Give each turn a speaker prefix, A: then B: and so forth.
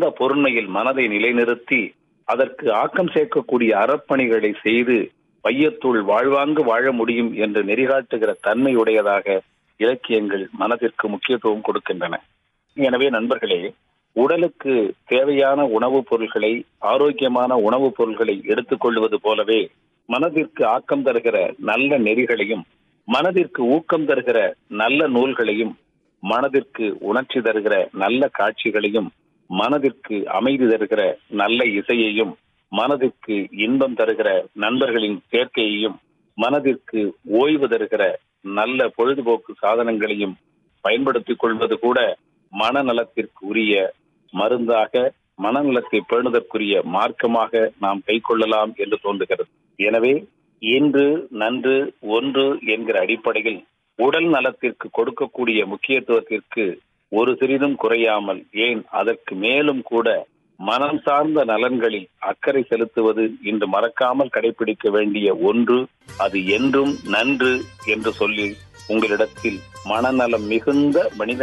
A: அந்த பொருண்மையில் மனதை நிலைநிறுத்தி அதற்கு ஆக்கம் சேர்க்கக்கூடிய அறப்பணிகளை செய்து வையத்துள் வாழ்வாங்கு வாழ முடியும் என்று நெறிகாட்டுகிற தன்மை உடையதாக இலக்கியங்கள் மனதிற்கு முக்கியத்துவம் கொடுக்கின்றன எனவே நண்பர்களே உடலுக்கு தேவையான உணவுப் பொருள்களை ஆரோக்கியமான உணவுப் பொருள்களை எடுத்துக்கொள்வது போலவே மனதிற்கு ஆக்கம் தருகிற நல்ல நெறிகளையும் மனதிற்கு ஊக்கம் தருகிற நல்ல நூல்களையும் மனதிற்கு உணர்ச்சி தருகிற நல்ல காட்சிகளையும் மனதிற்கு அமைதி தருகிற நல்ல இசையையும் மனதிற்கு இன்பம் தருகிற நண்பர்களின் சேர்க்கையையும் மனதிற்கு ஓய்வு தருகிற நல்ல பொழுதுபோக்கு சாதனங்களையும் பயன்படுத்திக் கொள்வது கூட மனநலத்திற்கு உரிய மருந்தாக மனநலத்தை பேணுதற்குரிய மார்க்கமாக நாம் கைக்கொள்ளலாம் என்று தோன்றுகிறது எனவே இன்று நன்று ஒன்று என்கிற அடிப்படையில் உடல் நலத்திற்கு கொடுக்கக்கூடிய முக்கியத்துவத்திற்கு ஒரு சிறிதும் குறையாமல் ஏன் அதற்கு மேலும் கூட மனம் சார்ந்த நலன்களில் அக்கறை செலுத்துவது இன்று மறக்காமல் கடைபிடிக்க வேண்டிய ஒன்று அது என்றும் நன்று என்று சொல்லி உங்களிடத்தில் மனநலம் மிகுந்த மனித